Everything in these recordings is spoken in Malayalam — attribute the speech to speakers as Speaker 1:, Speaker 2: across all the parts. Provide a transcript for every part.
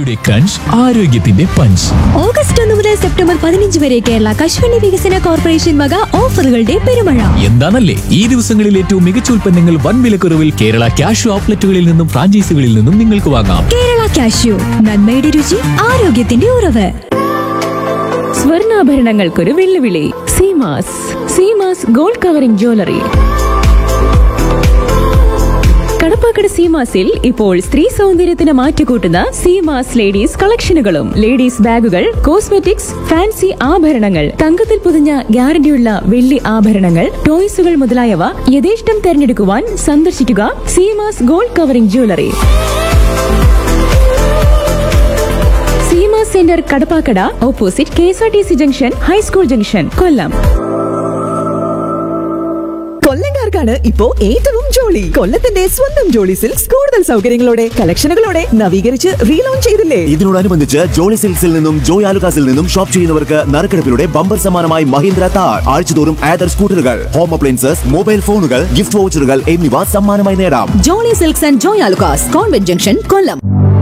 Speaker 1: രുചിയുടെ ക്രഞ്ച് ആരോഗ്യത്തിന്റെ പഞ്ച്
Speaker 2: ഓഗസ്റ്റ് ഒന്ന് മുതൽ സെപ്റ്റംബർ പതിനഞ്ച് വരെ കേരള കശുവണ്ടി വികസന കോർപ്പറേഷൻ വക ഓഫറുകളുടെ പെരുമഴ
Speaker 1: എന്താണല്ലേ ഈ ദിവസങ്ങളിൽ ഏറ്റവും മികച്ച ഉൽപ്പന്നങ്ങൾ വൻ വിലക്കുറവിൽ കേരള ക്യാഷ് ഔട്ട്ലെറ്റുകളിൽ നിന്നും ഫ്രാഞ്ചൈസികളിൽ നിന്നും നിങ്ങൾക്ക് വാങ്ങാം
Speaker 2: കേരള കാഷ്യൂ നന്മയുടെ രുചി ആരോഗ്യത്തിന്റെ ഉറവ്
Speaker 3: സ്വർണ്ണാഭരണങ്ങൾക്കൊരു വെല്ലുവിളി Seemas Seemas gold covering jewellery Kadappakkada സീമാസിൽ ഇപ്പോൾ സ്ത്രീ സൗന്ദര്യത്തിന് മാറ്റുകൂട്ടുന്ന സീമാസ് ലേഡീസ് കളക്ഷനുകളും ലേഡീസ് ബാഗുകൾ കോസ്മെറ്റിക്സ് ഫാൻസി ആഭരണങ്ങൾ തങ്കത്തിൽ പൊതിഞ്ഞ ഗ്യാരണ്ടിയുള്ള വെള്ളി ആഭരണങ്ങൾ ടോയ്സുകൾ മുതലായവ യഥേഷ്ടം തെരഞ്ഞെടുക്കുവാൻ സന്ദർശിക്കുക Seemas gold covering jewellery Seema centre Kadappakkada opposite K S R T C junction high school junction Kollam
Speaker 4: കൊല്ലംകാർക്കാണ് ഇപ്പോ ഏറ്റവും ജോളി കൊല്ലത്തിന്റെ സ്വന്തം ജോളി സിൽക്സ് കൂടുതൽ സൗകര്യങ്ങളോടെ കളക്ഷനുകളോടെ നവീകരിച്ച് റീലോഞ്ച് ചെയ്തില്ലേ
Speaker 5: ഇതിനോടനുബന്ധിച്ച് ജോളി സിൽക്സിൽ നിന്നും ജോയ് ആലുകാസിൽ നിന്നും ഷോപ്പ് ചെയ്യുന്നവർക്ക് നറുക്കെടുപ്പിലൂടെ ബമ്പർ സമ്മാനമായി മഹീന്ദ്ര താർ ആഴ്ചതോറും ആദർ സ്കൂട്ടറുകൾ ഹോം അപ്ലയൻസസ് മൊബൈൽ ഫോണുകൾ ഗിഫ്റ്റ് വൗച്ചറുകൾ എന്നിവ സമ്മാനമായി നേടാം
Speaker 4: Jolly silks and Joy Alukkas convent junction Kollam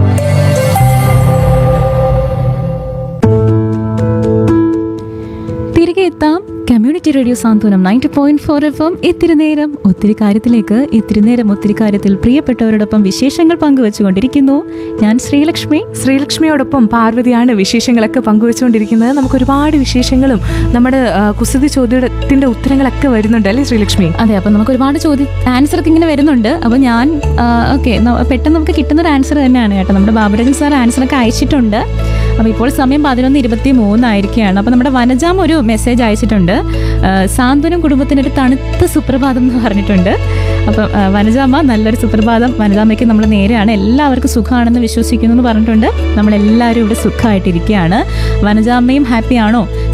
Speaker 3: തിരികെ എത്താം community radio Santhwanam ninety point four F M ഇത്തിരി നേരം ഒത്തിരി കാര്യത്തിലേക്ക് ഇത്തിരി നേരം ഒത്തിരി കാര്യത്തിൽ പ്രിയപ്പെട്ടവരോടൊപ്പം വിശേഷങ്ങൾ പങ്കുവച്ചുകൊണ്ടിരിക്കുന്നു ഞാൻ ശ്രീലക്ഷ്മി
Speaker 6: ശ്രീലക്ഷ്മിയോടൊപ്പം പാർവതിയാണ് വിശേഷങ്ങളൊക്കെ പങ്കുവച്ചുകൊണ്ടിരിക്കുന്നത് നമുക്ക് ഒരുപാട് വിശേഷങ്ങളും നമ്മുടെ ആ, കുസൃതി ചോദ്യത്തിന്റെ ഉത്തരങ്ങളൊക്കെ വരുന്നുണ്ട് അല്ലേ ശ്രീലക്ഷ്മി
Speaker 3: അതെ അപ്പം നമുക്ക് ഒരുപാട് ചോദ്യ ആൻസർ ഒക്കെ ഇങ്ങനെ വരുന്നുണ്ട് അപ്പോൾ ഞാൻ ഓക്കെ പെട്ടെന്ന് നമുക്ക് കിട്ടുന്ന ഒരു ആൻസർ തന്നെയാണ് കേട്ടോ നമ്മുടെ ബാബുരാജൻ സാർ ആൻസർ ഒക്കെ അയച്ചിട്ടുണ്ട് അപ്പോൾ ഇപ്പോൾ സമയം പതിനൊന്ന് ഇരുപത്തി മൂന്നായിരിക്കുകയാണ് അപ്പോൾ നമ്മുടെ വനജാം ഒരു മെസ്സേജ് അയച്ചിട്ടുണ്ട് ആ, സാന്ത്വനം കുടുംബത്തിന് ഒരു തണുത്ത സുപ്രഭാതം എന്ന് പറഞ്ഞിട്ടുണ്ട് അപ്പം ആ, വനജാമ്മ നല്ലൊരു സുപ്രഭാതം വനജാമ്മയ്ക്ക് നമ്മൾ നേരെയാണ് എല്ലാവർക്കും സുഖമാണെന്ന് വിശ്വസിക്കുന്നു എന്ന് പറഞ്ഞിട്ടുണ്ട് നമ്മളെല്ലാവരും ഇവിടെ സുഖമായിട്ടിരിക്കുകയാണ് വനജാമ്മയും ഹാപ്പിയാണോ